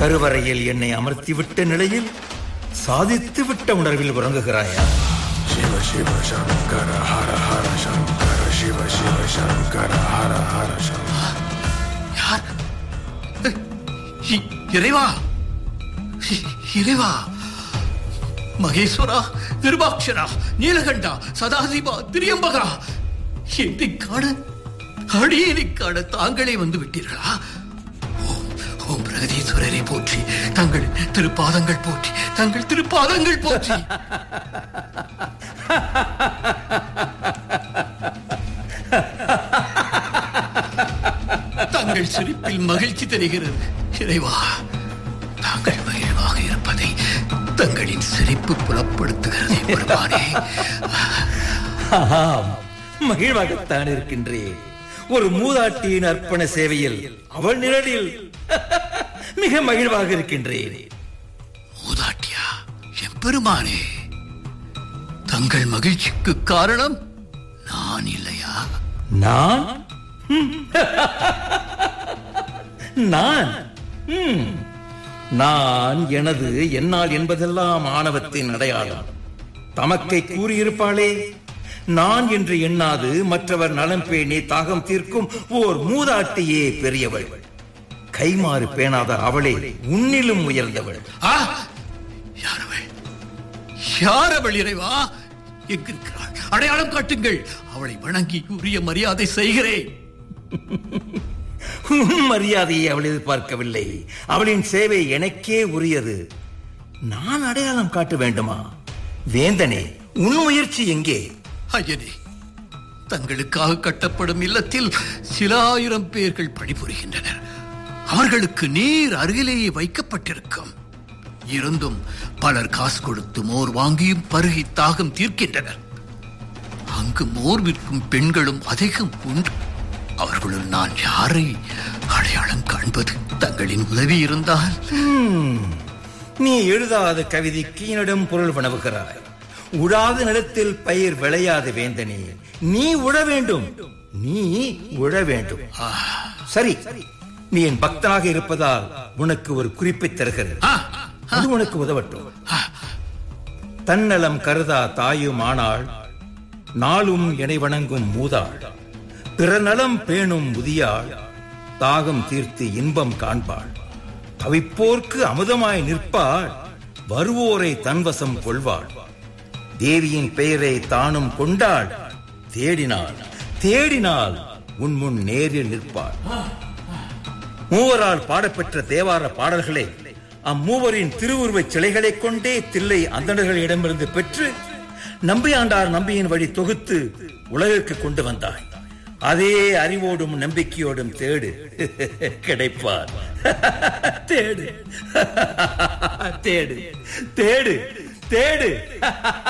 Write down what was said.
கருவறையில் என்னை அமர்த்திவிட்ட நிலையில் சாதித்து விட்ட உணர்வில் உறங்குகிறாயா शिव शिव शंकर हर हर शंकर शिव शिव शंकर हर हर शंकर யார் இ- இறைவா இ- இறைவா மகேஸ்வரா நிருபாட்சரா நீலகண்டா சதாசிவா திரியம்பகா என்னை காண அடியனை காண தாங்களே வந்து விட்டீர்களா ஓம் ஓம் பிரகதீஸ்வரரை போற்றி தங்கள் திருப்பாதங்கள் போற்றி தங்கள் திருப்பாதங்கள் போற்றி தங்கள் சிரிப்பில் மகிழ்ச்சி தெரிகிறது இறைவா தாங்கள் மகிழ்வாக இருப்பதை தங்களின் சிரிப்பு புலப்படுத்துகிறது பெருமானே ஆம், மகிழ்வாகத்தான் இருக்கின்றேன் ஒரு மூதாட்டியின் அர்ப்பண சேவையில் அவள் நிழலில் மிக மகிழ்வாக இருக்கின்றேன் மூதாட்டியா எம்பெருமானே தங்கள் மகிழ்ச்சிக்கு காரணம் நான் இல்லையா நான் ம். நான் ம். நான் எனது என்னால் என்பதெல்லாம் ஆணவத்தின் அடையாளம் தமக்கை கூறியிருப்பாளே நான் என்று எண்ணாது மற்றவர் நலம் பேணி தாகம் தீர்க்கும் ஓர் மூதாட்டியே பெரியவள் கைமாறு பேணாத அவளே உன்னிலும் உயர்ந்தவள் ஆ யாரவள் யாரவள் இறைவா எங்கிருக்கிறாள் அடையாளம் காட்டுங்கள் அவளை வணங்கி உரிய மரியாதை செய்கிறேன் உன் மரியாதையை அவள் எதிர்பார்க்கவில்லை அவளின் சேவை எனக்கே உரியது நான் அடையாளம் காட்ட வேண்டுமா வேந்தனே உன் முயற்சி எங்கே ஐயனே தங்களுக்காக கட்டப்படும் இல்லத்தில் சில ஆயிரம் பேர்கள் பணிபுரிகின்றனர் அவர்களுக்கு நீர் அருகிலேயே வைக்கப்பட்டிருக்கும் இருந்தும் பலர் காசு கொடுத்து மோர் வாங்கியும் பருகி தாகம் தீர்க்கின்றனர் அங்கு மோர் விற்கும் பெண்களும் அதிகம் உண்டு அவர்களுள் நான் யாரை அடையாளம் காண்பது தங்களின் உதவி இருந்தால் ஹம், நீ எழுதாத கவிதைக்கு என்னிடம் பொருள் வணவுகிறாய் உழாத நிலத்தில் பயிர் விளையாது வேந்தனே நீ உழ வேண்டும் நீ உழ வேண்டும் சரி நீ என் பக்தனாக இருப்பதால் உனக்கு ஒரு குறிப்பை தருகிறது ஆ, அது உனக்கு உதவட்டும் தன்னலம் கருதா தாயும் ஆனாள் நாளும் எனை வணங்கும் மூதாள் பிற நலம் பேணும் முதியாள் தாகம் தீர்த்து இன்பம் காண்பாள் தவிப்போர்க்கு அமுதமாய் நிற்பாள் வருவோரை தன்வசம் கொள்வாள் தேவியின் பெயரை தானும் கொண்டாள் தேடினாள் தேடினாள் உன் முன் நேரில் நிற்பாள் மூவரால் பாடப்பெற்ற தேவார பாடல்களை அம்மூவரின் திருவுருவச் சிலைகளைக் கொண்டே தில்லை அந்தணர்களிடமிருந்து பெற்று நம்பியாண்டார் நம்பியின் வழி தொகுத்து உலகிற்கு கொண்டு வந்தாய் அதே அறிவோடும் நம்பிக்கையோடும் தேடு கிடைப்பார் தேடு தேடு தேடு தேடு